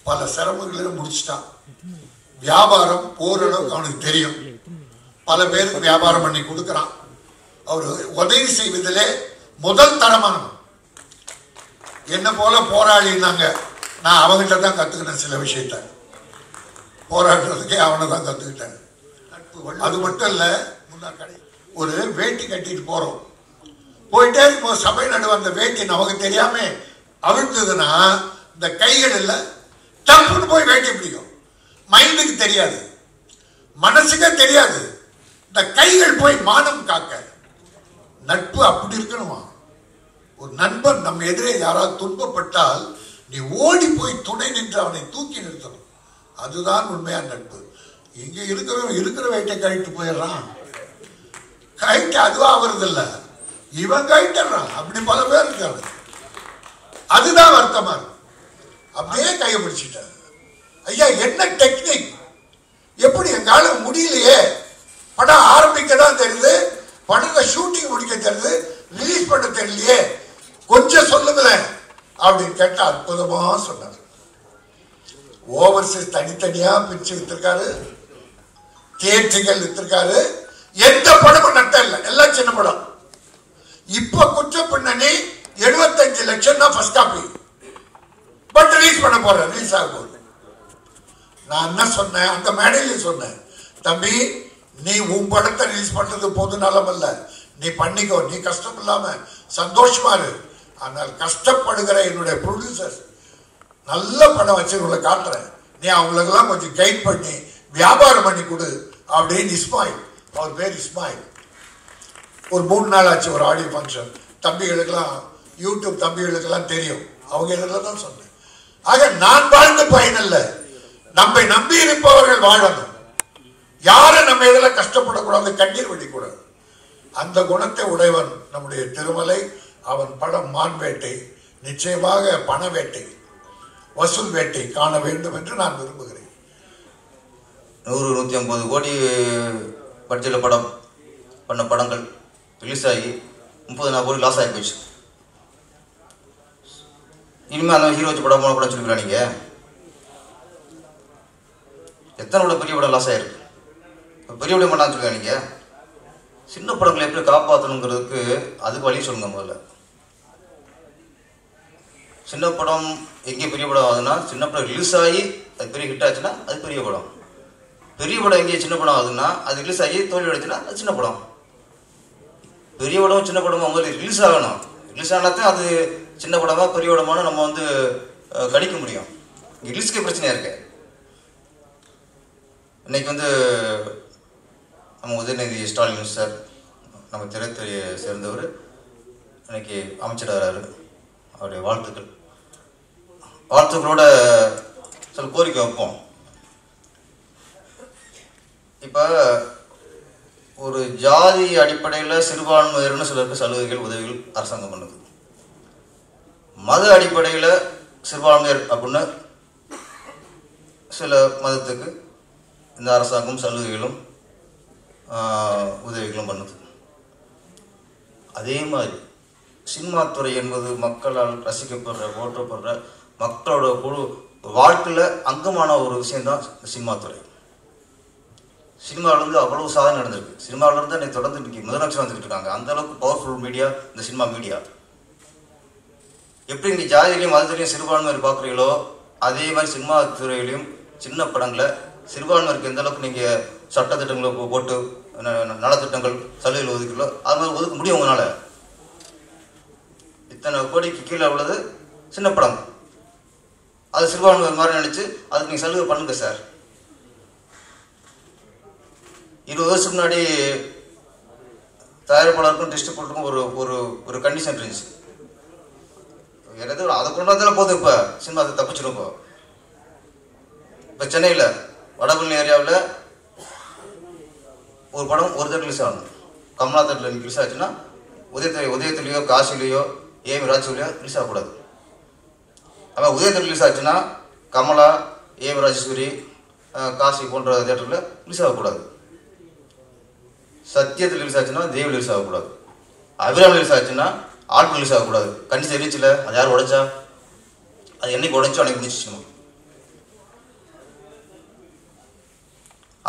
பல சிரமங்களை முடிச்சிட்டான் வியாபாரம் ஓரளவுக்கு அவனுக்கு தெரியும் பல பேருக்கு வியாபாரம் பண்ணி கொடுக்கறான் அவர் உதவி செய்வதிலே முதல் தரமானவன் என்ன போல போராடினாங்க நான் அவங்ககிட்ட தான் கத்துக்கினேன் சில விஷயத்த போராடுறதுக்கே அவனை தான் கத்துக்கிட்டேன் அது மட்டும் இல்ல முன்னாள் கடை ஒரு வேட்டி கட்டிட்டு போறோம் போயிட்டே இருக்கும்போது சபை நடுவு அந்த வேட்டி நமக்கு தெரியாம அவிழ்த்ததுன்னா இந்த கைகள் இல்ல டப்புன்னு போய் வேட்டி பிடிக்கும் மைண்டுக்கு தெரியாது மனசுக்கே தெரியாது இந்த கைகள் போய் மானம் காக்க நட்பு அப்படி இருக்கணுமா ஒரு நண்பன் நம்ம எதிரே யாராவது துன்பப்பட்டால் நீ ஓடி போய் துணை நின்று அவனை தூக்கி நிறுத்தணும் அதுதான் உண்மையான நட்பு இங்க இருக்கிறவன் இருக்கிற வேட்டை கழிட்டு போயிடுறான் கழிட்டு அதுவா வருது இல்ல இவன் கழிட்டுறான் அப்படி பல பேர் இருக்காங்க அதுதான் வருத்தமா இருக்கு அப்படியே கையை பிடிச்சிட்டாரு ஐயா என்ன டெக்னிக் எப்படி எங்கால முடியலையே படம் ஆரம்பிக்க தான் தெரியுது படத்தை ஷூட்டிங் முடிக்க தெரியுது ரிலீஸ் பண்ண தெரியலையே கொஞ்சம் சொல்லுங்களேன் அப்படின்னு கேட்டா அற்புதமா சொன்னார் ஓவர்சீஸ் தனித்தனியா பிரிச்சு வித்திருக்காரு தியேட்டர்கள் வித்திருக்காரு எந்த படமும் நட்டம் இல்லை எல்லாம் சின்ன படம் இப்ப குற்ற பின்னணி எழுபத்தஞ்சு லட்சம் தான் ஃபர்ஸ்ட் காப்பி பட் ரிலீஸ் பண்ண போறேன் ரிலீஸ் ஆக போகுது நான் என்ன சொன்னேன் அந்த மேடையில சொன்னேன் தம்பி நீ உன் படத்தை ரிலீஸ் பண்றது பொது நலம் அல்ல நீ பண்ணிக்கோ நீ கஷ்டம் இல்லாம சந்தோஷமா இரு ஆனால் கஷ்டப்படுகிற என்னுடைய ப்ரொடியூசர்ஸ் நல்ல படம் வச்சு உங்களை காட்டுறேன் நீ அவங்களுக்கெல்லாம் கொஞ்சம் கைட் பண்ணி வியாபாரம் பண்ணி கொடு அப்படின்னு இஸ்மாயில் அவர் பேர் இஸ்மாயில் ஒரு மூணு நாள் ஆச்சு ஒரு ஆடியோ ஃபங்க்ஷன் தம்பிகளுக்கெல்லாம் யூடியூப் தம்பிகளுக்கெல்லாம் தெரியும் அவங்க இதில் தான் சொன்னேன் ஆக நான் வாழ்ந்த பயன் அல்ல நம்மை நம்பி இருப்பவர்கள் வாழணும் யாரும் நம்ம இதில் கஷ்டப்படக்கூடாது கண்ணீர் வெடிக்கூடாது அந்த குணத்தை உடையவன் நம்முடைய திருமலை அவன் படம் மான் வேட்டை நிச்சயமாக பண வேட்டை வசூல் வேட்டை காண வேண்டும் என்று நான் விரும்புகிறேன் நூறு நூற்றி ஐம்பது கோடி பட்ஜெட்டில் படம் பண்ண படங்கள் ரிலீஸ் ஆகி முப்பது நாற்பது கோடி லாஸ் ஆகி போச்சு இனிமேல் அந்த ஹீரோ வச்சு படம் போன படம் சொல்லுவீங்களா நீங்கள் எத்தனை விட பெரிய படம் லாஸ் ஆயிருக்கு இப்ப பெரிய படம் பண்ணான்னு சொல்லுவீங்க நீங்கள் சின்ன படங்களை எப்படி காப்பாற்றணுங்கிறதுக்கு அதுக்கு வழி சொல்லுங்க முதல்ல சின்ன படம் எங்கே பெரிய படம் ஆகுதுன்னா சின்ன படம் ரிலீஸ் ஆகி அது பெரிய ஹிட் ஆச்சுன்னா அது பெரிய படம் பெரிய படம் எங்கே சின்ன படம் ஆகுதுன்னா அது ரிலீஸ் ஆகி தோல்வி அடைச்சுன்னா அது சின்ன படம் பெரிய படம் சின்ன படமா முதல்ல ரிலீஸ் ஆகணும் ரிலீஸ் ஆனாதான் அது சின்ன படமா பெரிய படமானு நம்ம வந்து அஹ், கணிக்க முடியும் இங்கே ரிலீஸ்க்கே பிரச்சனையா இருக்கு இன்னைக்கு வந்து நம்ம உதயநிதி ஸ்டாலின் சார் நம்ம திரைத்துறையை சேர்ந்தவர் இன்னைக்கு அமைச்சராகிறாரு அவருடைய வாழ்த்துக்கள் வாழ்த்துக்களோட சில கோரிக்கை வைப்போம் இப்போ ஒரு ஜாதி அடிப்படையில் சிறுபான்மையினர்னு சிலருக்கு சலுகைகள் உதவிகள் அரசாங்கம் பண்ணுது மத அடிப்படையில் சிறுபான்மையர் அப்படின்னு சில மதத்துக்கு இந்த அரசாங்கம் சலுகைகளும் ஆஹ், உதவிகளும் பண்ணுது அதே மாதிரி சினிமா துறை என்பது மக்களால் ரசிக்கப்படுற போற்றப்படுற மக்களோட குழு வாழ்க்கையில் அங்கமான ஒரு விஷயம்தான் இந்த சினிமா துறை சினிமாவில் வந்து அவ்வளவு சாதனை நடந்திருக்கு சினிமாவில் இருந்து இன்னைக்கு தொடர்ந்து இன்னைக்கு முதலமைச்சர் வந்துட்டு இருக்காங்க அந்த அளவுக்கு பவர்ஃபுல் மீடியா இந்த சினிமா மீடியா எப்படி இங்கே ஜாதியிலையும் மதத்திலையும் சிறுபான்மையர் பார்க்குறீங்களோ அதே மாதிரி சினிமா துறையிலையும் சின்ன படங்களை சிறுபான்மையருக்கு எந்த அளவுக்கு நீங்கள் சட்டத்திட்டங்களை போ- போட்டு ந- ந- நலத்திட்டங்கள் சலுகைகள் ஒதுக்கீங்களோ அது மாதிரி ஒதுக்க முடியும் உங்களால் இத்தனை கோடிக்கு கீழே உள்ளது சின்ன படம் அது சிறுபான்மையர் மாதிரி நினச்சி அதுக்கு நீங்கள் சலுகை பண்ணுங்க சார் இருபது வருஷத்துக்கு முன்னாடி தயாரிப்பாளருக்கும் டிஸ்ட்ரிபியூட்டருக்கும் ஒரு ஒரு ஒரு கண்டிஷன் இருந்துச்சு எனக்கு அதை கொண்டு வந்தாலும் போதும் இப்போ சினிமா அதை தப்பிச்சிடும் இப்போ இப்போ சென்னையில் வடபழனி ஏரியாவில் ஒரு படம் ஒரு தேட்டர் ரிலீஸ் ஆகணும் கமலா தேட்டரில் ரிலீஸ் ஆச்சுன்னா உதயத்தை உதயத்துலேயோ காசிலேயோ ஏஎம் ராஜ்லேயோ ரிலீஸ் ஆகக்கூடாது ஆனால் உதயத்தில் ரிலீஸ் ஆச்சுன்னா கமலா ஏஎம் ராஜேஸ்வரி அஹ், காசி போன்ற தேட்டரில் ரிலீஸ் ஆகக்கூடாது சத்தியத்தில் ரிலீஸ் ஆச்சுன்னா தேவி ரிலீஸ் ஆகக்கூடாது அபிராமி ரிலீஸ் ஆச்சுன்னா ஆட்கள் ரிலீஸ் ஆகக்கூடாது கண்டிச்சு தெரிவிச்சில்ல அது யார் உடைச்சா அது என்னைக்கு உடைச்சோ அன்னைக்கு முடிச்சிச்சுக்கணும்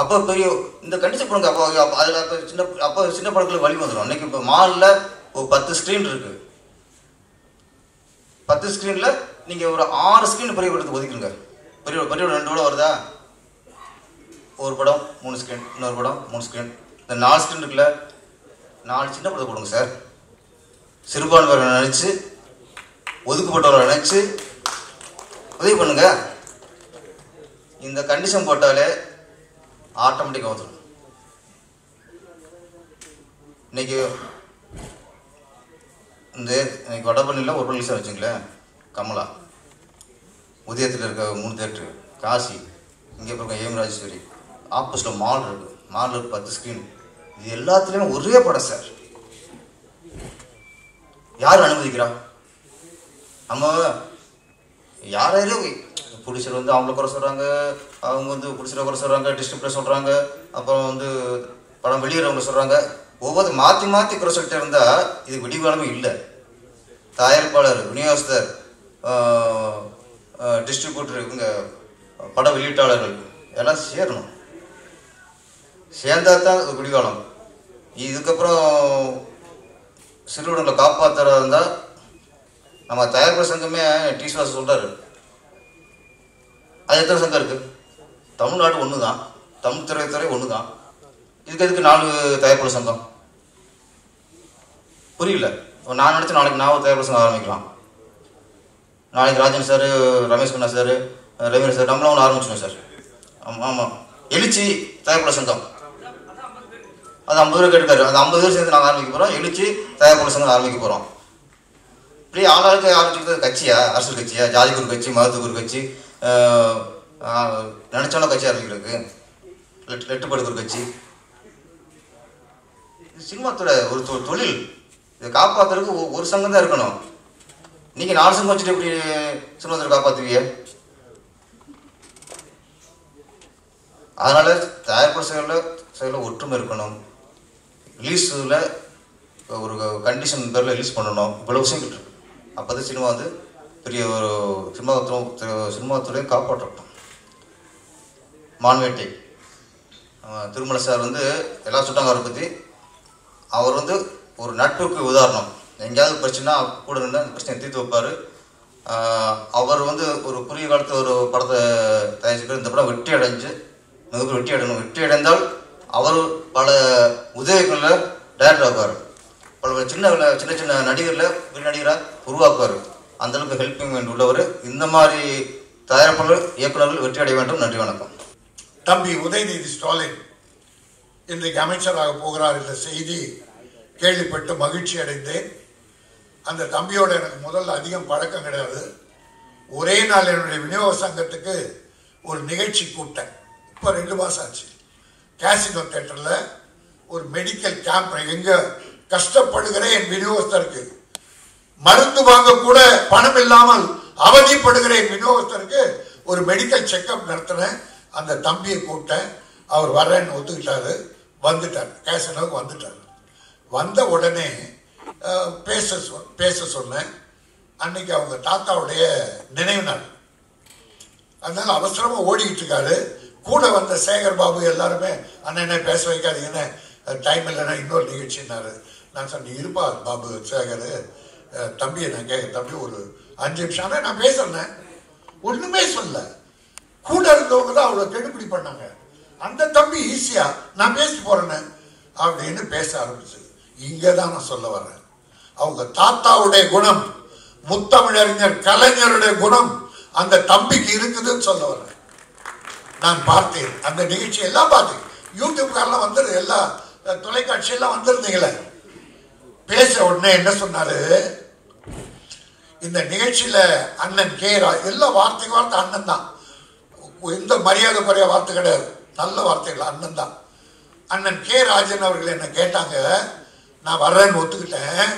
அப்போ பெரிய இந்த கண்டிஷன் படங்க அப்போ அப்போ அதில் அப்போ சின்ன அப்போ சின்ன படங்களுக்கு வழி வந்துடும் இன்னைக்கு இப்போ மாலில் ஒரு பத்து ஸ்க்ரீன் இருக்கு பத்து ஸ்க்ரீனில் நீங்கள் ஒரு ஆறு ஸ்க்ரீன் பெரிய படத்துக்கு ஒதுக்கிடுங்க பெரிய பெரிய படம் ரெண்டு படம் வருதா ஒரு படம் மூணு ஸ்க்ரீன் இன்னொரு படம் மூணு ஸ்க்ரீன் இந்த நாலு ஸ்க்ரீன் இருக்குல்ல நாலு சின்ன படத்தை கொடுங்க சார் சிறுபான்மையரை நினச்சி ஒதுக்கப்பட்டவரை நினச்சி உதவி பண்ணுங்க இந்த கண்டிஷன் போட்டாலே ஆட்டோமேட்டிக்காக வந்துடும் இன்னைக்கு இந்த இன்னைக்கு வடபழனியில் ஒரு ரிலீஸ் வச்சுங்களேன் கமலா உதயத்தில் இருக்க மூணு தேட்ரு காசி இங்கே இருக்க ஏம் ராஜேஸ்வரி ஆப்போசிட்டில் மால் இருக்கு மால் இருக்கு பத்து ஸ்க்ரீன் இது எல்லாத்துலேயுமே ஒரே படம் சார் யார் அனுமதிக்கிறா நம்ம யாரையும் ப்ரொடியூசர் வந்து அவங்கள குறை சொல்கிறாங்க அவங்க வந்து ப்ரொடியூசரை குறை சொல்கிறாங்க டிஸ்ட்ரிபியூட்டர் சொல்கிறாங்க அப்புறம் வந்து படம் வெளியிடறவங்க சொல்கிறாங்க ஒவ்வொரு மாற்றி மாற்றி குறை சொல்லிட்டே இருந்தால் இது விடிவாளமே இல்லை தயாரிப்பாளர் விநியோகஸ்தர் டிஸ்ட்ரிபியூட்டர் இவங்க பட வெளியீட்டாளர்கள் எல்லாம் சேரணும் சேர்ந்தா தான் ஒரு விடிவாளம் இதுக்கப்புறம் சிறுவனங்களை காப்பாற்றுறதா இருந்தால் நம்ம தயாரிப்பு சங்கமே டிஸ்வாஸ் சொல்கிறாரு அது எத்தனை சங்கம் இருக்குது தமிழ்நாடு ஒன்று தான் தமிழ் திரைத்துறை ஒன்று தான் இதுக்கு எதுக்கு நாலு தயாரிப்பாளர் சங்கம் புரியல இப்ப நான் நினச்சேன் நாளைக்கு நான் ஒரு தயாரிப்பாளர் சங்கம் ஆரம்பிக்கலாம் நாளைக்கு Rajan sir Ramesh Kanna sir Ravindra sir நம்மளாம் ஒன்று ஆரம்பிச்சிடும் சார் ஆமாம் ஆமாம் எழுச்சி தயாரிப்பாளர் சங்கம் அது ஐம்பது ரூபா கேட்டுக்காரு அது ஐம்பது பேர் சேர்ந்து நாங்கள் ஆரம்பிக்க போகிறோம் எழுச்சி தயாரிப்பாளர் சங்கம் ஆரம்பிக்க போகிறோம் இப்படி ஆளாளுக்கு ஆரம்பிச்சுக்கிறது கட்சியா அரசியல் கட்சியா ஜாதி குரு கட்சி மதத்து குரு கட்சி நினச்சாலும் கட்சி ஆரம்பிக்கிறதுக்கு லெட் லெட்டுப்படுக்கிற கட்சி இது சினிமாத்துறை ஒரு தொ- தொழில் இதை காப்பாற்றுறதுக்கு ஒ- ஒரு சங்கம் தான் இருக்கணும் நீங்கள் நாலு சங்கம் வச்சுட்டு எப்படி சினிமாத்துறை காப்பாற்றுவீங்க அதனால தயாரிப்பு செயலில் செயலில் ஒற்றுமை இருக்கணும் ரிலீஸில் ஒரு கண்டிஷன் பேரில் ரிலீஸ் பண்ணணும் இவ்வளோ விஷயங்கள் இருக்கு அப்போ தான் சினிமா வந்து பெரிய ஒரு சினிமாத்துறை சினிமாத்துறையை காப்பாற்றட்டும் மான்வேட்டை அஹ் திருமலை சார் வந்து எல்லாம் சொல்லிட்டாங்க அவரை பற்றி அவர் வந்து ஒரு நட்புக்கு உதாரணம் எங்கேயாவது பிரச்சனை கூட நின்று அந்த பிரச்சனையை தீர்த்து வைப்பார் அவர் வந்து ஒரு குறுகிய காலத்தில் ஒரு படத்தை தயாரிச்சுக்கிட்டு இந்த படம் வெற்றி அடைஞ்சு மிகப்பெரிய வெற்றி அடையணும் வெற்றி அடைந்தால் அவர் பல உதவிகளில் டைரக்டர் ஆக்குவார் பல சின்ன சின்ன சின்ன நடிகரில் பெரிய நடிகராக உருவாக்குவார் அந்த அளவுக்கு ஹெல்பிங் மைண்ட் உள்ளவர் இந்த மாதிரி தயாரிப்பாளர் இயக்குநர்கள் வெற்றி அடைய வேண்டும் நன்றி வணக்கம் தம்பி உதயநிதி ஸ்டாலின் இன்றைக்கு அமைச்சராக போகிறார் என்ற செய்தி கேள்விப்பட்டு மகிழ்ச்சி அடைந்தேன் அந்த தம்பியோட எனக்கு முதல்ல அதிகம் பழக்கம் கிடையாது ஒரே நாள் என்னுடைய விநியோக சங்கத்துக்கு ஒரு நிகழ்ச்சி கூப்பிட்டேன் இப்போ ரெண்டு மாதம் ஆச்சு கேசினோ தேட்டரில் ஒரு மெடிக்கல் கேம்ப் எங்க கஷ்டப்படுகிற என் விநியோகஸ்தருக்கு மருந்து வாங்க கூட பணம் இல்லாமல் அவதிப்படுகிற என் விநியோகஸ்தருக்கு ஒரு மெடிக்கல் செக்கப் நடத்தினேன் அந்த தம்பியை கூப்பிட்டேன் அவர் வரேன்னு ஒத்துக்கிட்டாரு வந்துட்டார் கேசனோக்கு வந்துட்டார் வந்த உடனே அஹ், பேச சொ- பேச சொன்னேன் அன்னைக்கு அவங்க தாத்தாவுடைய நினைவு நாள் அதனால அவசரமா ஓடிக்கிட்டு இருக்காரு கூட வந்த சேகர் பாபு எல்லாருமே அண்ணனே பேச வைக்காதீங்கன்னு டைம் இல்லைன்னா இன்னொரு நிகழ்ச்சினாரு நான் சொன்னேன் இருப்பா பாபு சேகர் அஹ், தம்பியை நான் கேட்க தம்பி ஒரு அஞ்சு நிமிஷம் ஆனா நான் பேசுறேன் ஒண்ணுமே சொல்ல கூட இருந்தவங்க தான் அவ்வளோ கெடுபிடி பண்ணாங்க அந்த தம்பி ஈஸியா நான் பேச போறேன்னு அப்படின்னு பேச ஆரம்பிச்சு இங்கே தான் நான் சொல்ல வரேன் அவங்க தாத்தாவுடைய குணம் முத்தமிழறிஞர் கலைஞருடைய குணம் அந்த தம்பிக்கு இருக்குதுன்னு சொல்ல வரேன் நான் பார்த்தேன் அந்த நிகழ்ச்சி எல்லாம் பார்த்தேன் யூடியூப்காரெல்லாம் வந்துருது எல்லா அஹ், தொலைக்காட்சி எல்லாம் வந்திருந்தீங்களே பேச உடனே என்ன சொன்னாரு இந்த நிகழ்ச்சியில அண்ணன் கே ரா எல்லா வார்த்தைக்கு வார்த்தை அண்ணன் தான் எந்த மரியாதை குறைய வார்த்தை கிடையாது நல்ல வார்த்தைகள் அண்ணன் தான் அண்ணன் கே ராஜன் அவர்கள் என்ன கேட்டாங்க நான் வர்றேன்னு ஒத்துக்கிட்டேன்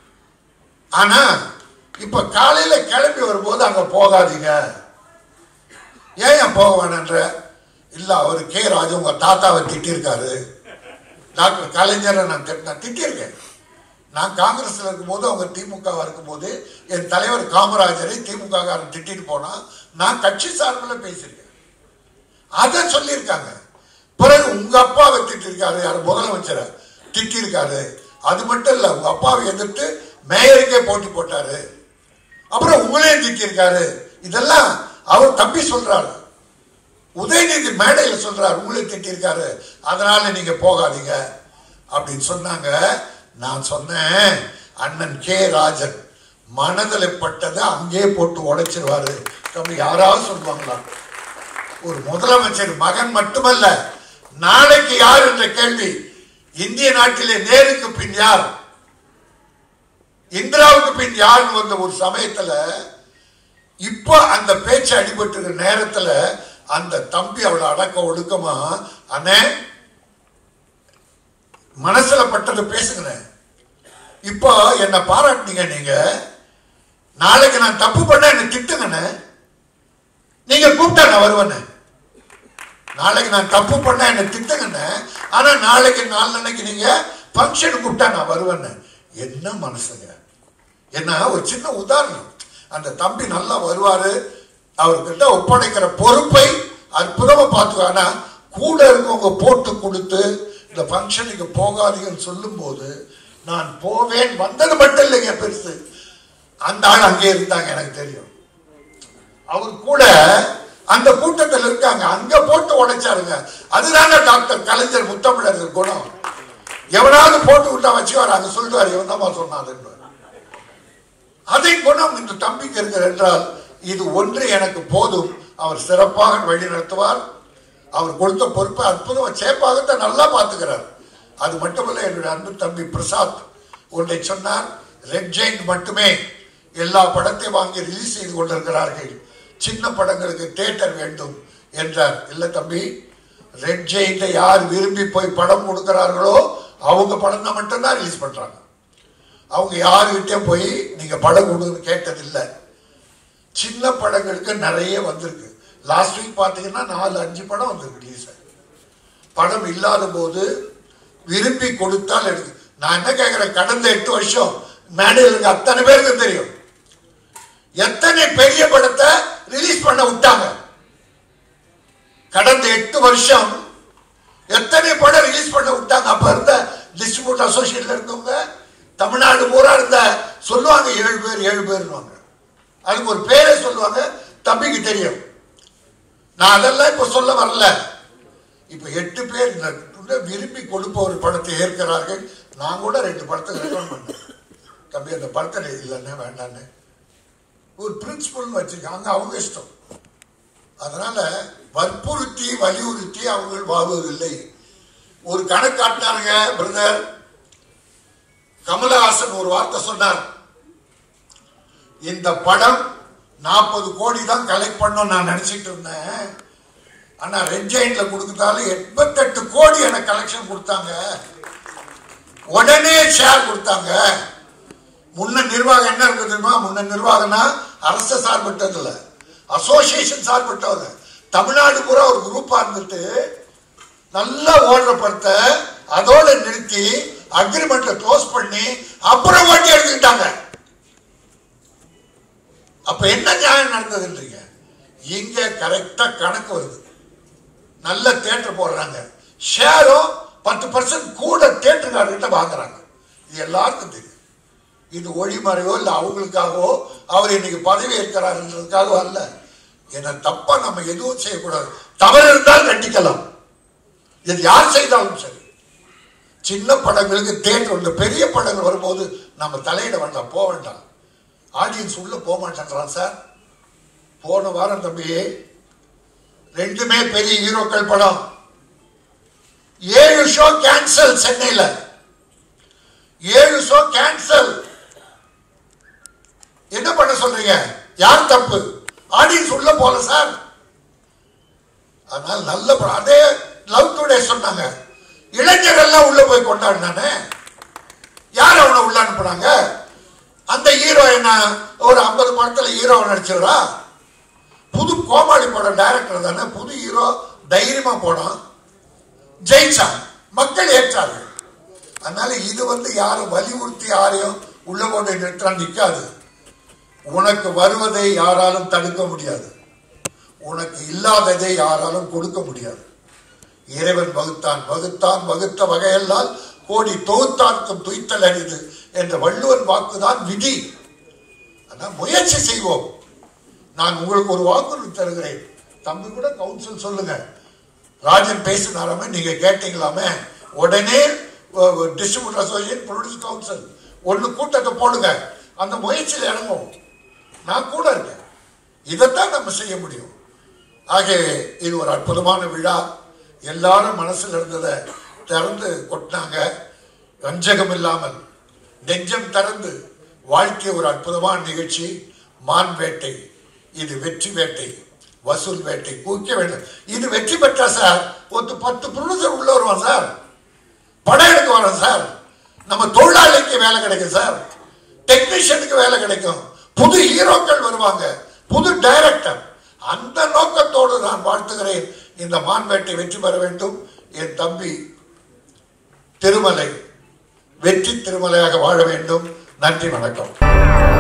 ஆனா இப்ப காலையில கிளம்பி வரும்போது அங்க போகாதீங்க ஏன் ஏன் போக வேணான்ற இல்ல அவர் கே ராஜு உங்க தாத்தாவை திட்டிருக்காரு டாக்டர் கலைஞரை நான் திட்டினா திட்டியிருக்கேன் நான் காங்கிரஸ்ல இருக்கும்போது அவங்க திமுகவா இருக்கும்போது என் தலைவர் காமராஜரை திமுக காரன் திட்டிட்டு போனா நான் கட்சி சார்பில் பேசியிருக்கேன் அதை சொல்லியிருக்காங்க பிறகு உங்க அப்பாவை திட்டிருக்காரு யார் முதலமைச்சரை திட்டிருக்காரு அது மட்டும் இல்ல உங்க அப்பாவை எதிர்த்து மேயருக்கே போட்டி போட்டாரு அப்புறம் உங்களையும் திட்டிருக்காரு இதெல்லாம் அவர் தம்பி சொல்றாரு உதயநிதி மேடையில் சொல்றாரு உங்களை திட்டிருக்காரு அதனால நீங்க போகாதீங்க அப்படின்னு சொன்னாங்க நான் சொன்னேன் அண்ணன் கே ராஜன் மனதில் பட்டதை அங்கேயே போட்டு உடைச்சிருவாரு தம்பி யாராவது சொல்லுவாங்களா ஒரு முதலமைச்சர் மகன் மட்டுமல்ல நாளைக்கு யார் என்ற கேள்வி இந்திய நாட்டிலே நேருக்கு பின் யார் இந்திராவுக்கு பின் யாருன்னு வந்த ஒரு சமயத்துல இப்போ அந்த பேச்சு அடிபட்டு நேரத்துல அந்த தம்பி அவளை அடக்க ஒடுக்கமா அண்ணே மனசுல பட்டதை பேசுகிறேன் இப்போ என்ன பாராட்டினீங்க நீங்க நாளைக்கு நான் தப்பு பண்ண என்ன திட்டுங்கண்ணே நீங்க கூப்பிட்டா நான் வருவேண்ணே நாளைக்கு நான் தப்பு பண்ண என்ன திட்டுங்கண்ணே ஆனா நாளைக்கு நாளைக்கு நீங்க ஃபங்க்ஷன் கூப்பிட்டா நான் வருவேண்ணே என்ன மனசுங்க என்ன ஒரு சின்ன உதாரணம் அந்த தம்பி நல்லா வருவாரு அவர்கிட்ட ஒப்படைக்கிற பொறுப்பை அற்புதமா பார்த்துக்கோ ஆனா கூட இருக்கவங்க போட்டு கொடுத்து இந்த ஃபங்க்ஷனுக்கு போகாதீங்கன்னு சொல்லும்போது நான் போவேன் வந்தது மட்டும் இல்லைங்க பெருசு அந்த ஆள் அங்கே இருந்தாங்க எனக்கு தெரியும் அவர் கூட அந்த கூட்டத்தில் இருக்காங்க அங்க போட்டு உடைச்சாருங்க அதுதாங்க டாக்டர் கலைஞர் முத்தமிழர் குணம் எவனாவது போட்டு விட்டா வச்சுவார் அங்க சொல்லுவார் இவன் தான் சொன்னாதுன்னு அதை குணம் இந்த தம்பிக்கு இருக்கிற என்றால் இது ஒன்று எனக்கு போதும் அவர் சிறப்பாக வழி நடத்துவார் அவர் கொடுத்த பொறுப்பை அற்புதமா சேப்பாகத்தான் நல்லா பார்த்துக்கிறார் அது மட்டுமல்ல என்னுடைய அன்பு தம்பி பிரசாத் ஒன்றை சொன்னார் ரெட் ஜெயிண்ட் மட்டுமே எல்லா படத்தையும் வாங்கி ரிலீஸ் செய்து கொண்டிருக்கிறார்கள் சின்ன படங்களுக்கு தியேட்டர் வேண்டும் என்றார் இல்ல தம்பி ரெட் ஜெயிண்டை யார் விரும்பி போய் படம் கொடுக்கிறார்களோ அவங்க படம் தான் மட்டும்தான் ரிலீஸ் பண்றாங்க அவங்க யாருகிட்டே போய் நீங்க படம் கொடுன்னு கேட்டதில்லை சின்ன படங்களுக்கு நிறைய வந்திருக்கு லாஸ்ட் வீக் பார்த்தீங்கன்னா நாலு அஞ்சு படம் வந்திருக்கு ரிலீஸ் படம் இல்லாத போது விரும்பி கொடுத்தால் எடுக்கு நான் என்ன கேட்கிறேன் கடந்த எட்டு வருஷம் மேடையில் இருக்க அத்தனை பேருக்கு தெரியும் எத்தனை பெரிய படத்தை ரிலீஸ் பண்ண விட்டாங்க கடந்த எட்டு வருஷம் எத்தனை படம் ரிலீஸ் பண்ண விட்டாங்க அப்ப இருந்த டிஸ்ட்ரிபியூட் அசோசியேட்ல இருந்தவங்க தமிழ்நாடு பூரா இருந்த சொல்லுவாங்க ஏழு பேர் ஏழு பேர்னுவாங்க அதுக்கு ஒரு பேரை சொல்லுவாங்க தம்பிக்கு தெரியும் நான் அதெல்லாம் இப்ப சொல்ல வரல இப்ப எட்டு பேர் இந்த துண்டை விரும்பி கொடுப்ப ஒரு படத்தை ஏற்கிறார்கள் நான் கூட ரெண்டு படத்துக்கு ரெக்கமெண்ட் பண்ணேன் தம்பி அந்த படத்தை இல்லைன்னு வேண்டான்னு ஒரு பிரின்சிபல் வச்சிருக்காங்க அவங்க இஷ்டம் அதனால வற்புறுத்தி வலியுறுத்தி அவங்க வாழ்வதில்லை ஒரு கணக்காட்டினாருங்க பிரதர் கமலஹாசன் ஒரு வார்த்தை சொன்னார் இந்த படம் நாற்பது கோடி தான் கலெக்ட் பண்ணோம் நான் நினைச்சிட்டு இருந்தேன் ஆனா ரெட் ஜெயின்ல கொடுத்தாலும் எண்பத்தெட்டு கோடி எனக்கு கலெக்ஷன் கொடுத்தாங்க உடனே ஷேர் கொடுத்தாங்க முன்ன நிர்வாகம் என்ன இருக்கு தெரியுமா முன்ன நிர்வாகம்னா அரசு சார்பட்டது இல்ல அசோசியேஷன் சார்பட்டவங்க தமிழ்நாடு பூரா ஒரு குரூப்பா இருந்துட்டு நல்லா ஓடுற படத்தை அதோட நிறுத்தி அக்ரிமெண்ட்ல க்ளோஸ் பண்ணி அப்புறம் ஓட்டி எடுத்துக்கிட்டாங்க அப்ப என்ன நியாயம் நடந்ததுன்றீங்க இங்க கரெக்டா கணக்கு வருது நல்ல தேட்டர் போடுறாங்க ஷேரும் பத்து பர்சன்ட் கூட தேட்டருக்காரர்கிட்ட வாங்குறாங்க இது எல்லாருக்கும் தெரியும் இது ஒளிமறைவோ இல்லை அவங்களுக்காகவோ அவர் இன்னைக்கு பதவி இருக்கிறாருன்றதுக்காகவோ அல்ல என்ன தப்பா நம்ம எதுவும் செய்யக்கூடாது தவறு இருந்தால் கண்டிக்கலாம் இது யார் செய்தாலும் சரி சின்ன படங்களுக்கு தேட்டர் இந்த பெரிய படங்கள் வரும்போது நம்ம தலையிட வேண்டாம் போக வேண்டாம் ஆடியன்ஸ் உள்ள போக மாட்டேங்கிறான் சார் போன வாரம் தம்பி ரெண்டுமே பெரிய ஹீரோக்கள் படம் ஏழு ஷோ கேன்சல் சென்னையில ஏழு ஷோ கேன்சல் என்ன பண்ண சொல்றீங்க யார் தப்பு ஆடியன்ஸ் உள்ள போல சார் அதனால நல்ல படம் அதே லவ் டுடே சொன்னாங்க இளைஞர் எல்லாம் உள்ள போய் கொண்டாடினானே யார் அவனை உள்ள அனுப்புனாங்க அந்த ஹீரோ என்ன ஒரு ஐம்பது படத்துல ஹீரோ நடிச்சவரா புது கோமாளி படம் டைரக்டர் தானே புது ஹீரோ தைரியமா போனான் ஜெயிச்சான் மக்கள் ஏற்றார்கள் அதனால இது வந்து யாரும் வலியுறுத்தி யாரையும் உள்ள கொண்டு நிறுத்தா நிற்காது உனக்கு வருவதை யாராலும் தடுக்க முடியாது உனக்கு இல்லாததை யாராலும் கொடுக்க முடியாது இறைவன் வகுத்தான் வகுத்தான் வகுத்த வகையெல்லாம் கோடி தொகுத்தார்க்கும் துய்த்தல் அரிது என்ற வள்ளுவன் வாக்குதான் விதி அதான் முயற்சி செய்வோம் நான் உங்களுக்கு ஒரு வாக்குறுதி தருகிறேன் தம்பி கூட கவுன்சில் சொல்லுங்க ராஜன் பேசினாராமே நீங்க கேட்டீங்களாமே உடனே டிஸ்ட்ரிபியூட்டர் அசோசியேஷன் ப்ரொடியூஸ் கவுன்சில் ஒன்று கூட்டத்தை போடுங்க அந்த முயற்சியில் இறங்குவோம் நான் கூட இருக்கேன் இதைத்தான் நம்ம செய்ய முடியும் ஆகவே இது ஒரு அற்புதமான விழா எல்லாரும் மனசில் இருந்ததை திறந்து கொட்டினாங்க வஞ்சகம் இல்லாமல் நெஞ்சம் திறந்து வாழ்க்கை ஒரு அற்புதமான நிகழ்ச்சி மான் வேட்டை இது வெற்றி வேட்டை வசூல் வேட்டை குவிக்க வேண்டும் இது வெற்றி பெற்றா சார் ஒரு பத்து ப்ரொடியூசர் உள்ள வருவான் சார் படம் எடுக்க வரோம் சார் நம்ம தொழிலாளிக்கு வேலை கிடைக்கும் சார் டெக்னீஷியனுக்கு வேலை கிடைக்கும் புது ஹீரோக்கள் வருவாங்க புது டைரக்டர் அந்த நோக்கத்தோடு நான் வாழ்த்துகிறேன் இந்த மான்வேட்டை வெற்றி பெற வேண்டும் என் தம்பி திருமலை வெற்றி திருமலையாக வாழ வேண்டும் நன்றி வணக்கம்